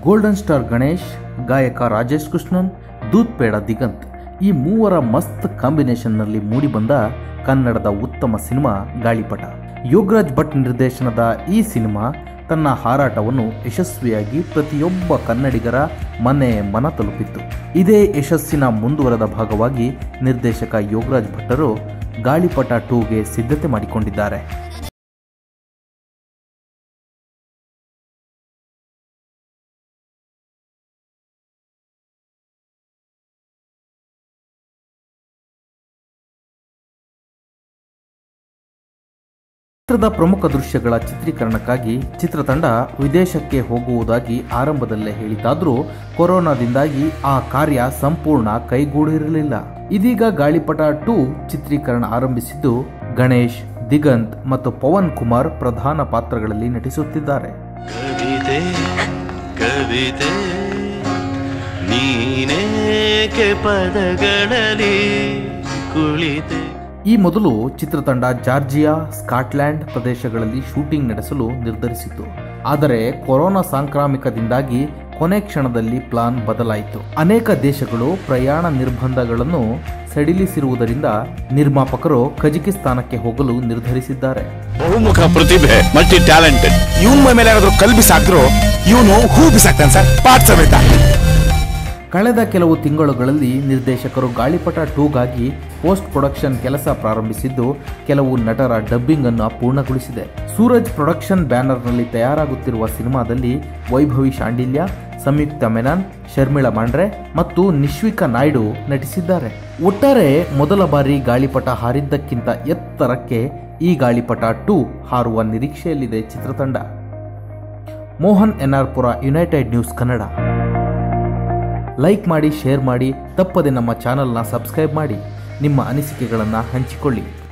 golden star Ganesh ಗಾಯಕ ರಾಜೇಶ್ ಕೃಷ್ಣನ್ ದೂತ್ ಪೇಡ ದಿಗಂತ್ ಈ ಮೂವರ ಮಸ್ತ್ ಕಾಂಬಿನೇಷನ್ನಲ್ಲಿ ಮೂಡಿಬಂದ ಕನ್ನಡದ ಉತ್ತಮ ಸಿನಿಮಾ ಗಾಳಿಪಟ ಯೋಗರಾಜ್ ಭಟ್ ನಿರ್ದೇಶನದ ಈ ಸಿನಿಮಾ ತನ್ನ ಹಾರಾಟವನ್ನು ಯಶಸ್ವಿಯಾಗಿ ಪ್ರತಿಯೊಬ್ಬ ಕನ್ನಡಿಗರ ಮನೆ ಮನ ತಲುಪಿತ್ತು ಇದೇ ಯಶಸ್ಸಿನ ಮುಂದುವರೆದ ಭಾಗವಾಗಿ ನಿರ್ದೇಶಕ ಯೋಗರಾಜ್ ಭಟ್ಟರು ಗಾಳಿಪಟ ಟೂಗೆ ಸಿದ್ಧತೆ ಮಾಡಿಕೊಂಡಿದ್ದಾರೆ ಚಿತ್ರದ ಪ್ರಮುಖ ದೃಶ್ಯಗಳ ಚಿತ್ರೀಕರಣಕ್ಕಾಗಿ ಚಿತ್ರತಂಡ ವಿದೇಶಕ್ಕೆ ಹೋಗುವುದಾಗಿ ಆರಂಭದಲ್ಲೇ ಹೇಳಿದ್ದಾದರೂ ಕೊರೋನಾದಿಂದಾಗಿ ಆ ಕಾರ್ಯ ಸಂಪೂರ್ಣ ಕೈಗೂಡಿರಲಿಲ್ಲ ಇದೀಗ ಗಾಳಿಪಟ ಟೂ ಚಿತ್ರೀಕರಣ ಆರಂಭಿಸಿದ್ದು ಗಣೇಶ್ ದಿಗಂತ್ ಮತ್ತು ಪವನ್ ಕುಮಾರ್ ಪ್ರಧಾನ ಪಾತ್ರಗಳಲ್ಲಿ ನಟಿಸುತ್ತಿದ್ದಾರೆ ಕವಿತೆ ಕವಿತೆ ನೀನೇಕೆ ಪದಗಳಲ್ಲಿ ಕುಳಿತೆ ಈ ಮೊದಲು ಚಿತ್ರತಂಡ ಜಾರ್ಜಿಯಾ ಸ್ಕಾಟ್ಲ್ಯಾಂಡ್ ಪ್ರದೇಶಗಳಲ್ಲಿ ಶೂಟಿಂಗ್ ನಡೆಸಲು ನಿರ್ಧರಿಸಿತ್ತು ಆದರೆ ಕೊರೋನಾ ಸಾಂಕ್ರಾಮಿಕದಿಂದಾಗಿ ಕೊನೆ ಕ್ಷಣದಲ್ಲಿ ಪ್ಲಾನ್ ಬದಲಾಯಿತು ಅನೇಕ ದೇಶಗಳು ಪ್ರಯಾಣ ನಿರ್ಬಂಧಗಳನ್ನು ಸಡಿಲಿಸಿರುವುದರಿಂದ ನಿರ್ಮಾಪಕರು ಕಜಕಿಸ್ತಾನಕ್ಕೆ ಹೋಗಲು ನಿರ್ಧರಿಸಿದ್ದಾರೆ ಬಹುಮುಖ ಪ್ರತಿಭೆ ಮಲ್ಟಿ ಟ್ಯಾಲೆಂಟೆಡ್ ಇವನ್ ಮೈ ಮೇಲೆ ಯಾರಾದ್ರೂ ಕಲ್ ಬಿಸಾಕ್ದ್ರು ಇವನು ಹೂ ಬಿಸಾಕ್ತಾನೆ ಸರ್ ಪಾಠ ಸಮೇತ ಕಳೆದ ಕೆಲವು ತಿಂಗಳುಗಳಲ್ಲಿ ನಿರ್ದೇಶಕರು ಗಾಳಿಪಟ ಟೂಗಾಗಿ ಪೋಸ್ಟ್ ಪ್ರೊಡಕ್ಷನ್ ಕೆಲಸ ಪ್ರಾರಂಭಿಸಿದ್ದು ಕೆಲವು ನಟರ ಡಬ್ಬಿಂಗ್ ಅನ್ನು ಪೂರ್ಣಗೊಳಿಸಿದೆ ಸೂರಜ್ ಪ್ರೊಡಕ್ಷನ್ ಬ್ಯಾನರ್ನಲ್ಲಿ ತಯಾರಾಗುತ್ತಿರುವ ಸಿನಿಮಾದಲ್ಲಿ ವೈಭವಿ ಶಾಂಡಿಲ್ಯ ಸಂಯುಕ್ತ ಮೆನನ್ ಶರ್ಮಿಳಾ ಮಾಂಡ್ರೆ ಮತ್ತು ನಿಶ್ವಿಕಾ ನಾಯ್ಡು ನಟಿಸಿದ್ದಾರೆ ಒಟ್ಟಾರೆ ಮೊದಲ ಬಾರಿ ಗಾಳಿಪಟ ಹಾರಿದ್ದಕ್ಕಿಂತ ಎತ್ತರಕ್ಕೆ ಈ ಗಾಳಿಪಟ ಟೂ ಹಾರುವ ನಿರೀಕ್ಷೆಯಲ್ಲಿದೆ ಚಿತ್ರತಂಡ Mohan NR Pura United News Kannada like ಮಾಡಿ ಶೇರ್ ಮಾಡಿ ತಪ್ಪದೆ ನಮ್ಮ ಚಾನಲ್ನ ಸಬ್ಸ್ಕ್ರೈಬ್ ಮಾಡಿ ನಿಮ್ಮ ಅನಿಸಿಕೆಗಳನ್ನು ಹಂಚಿಕೊಳ್ಳಿ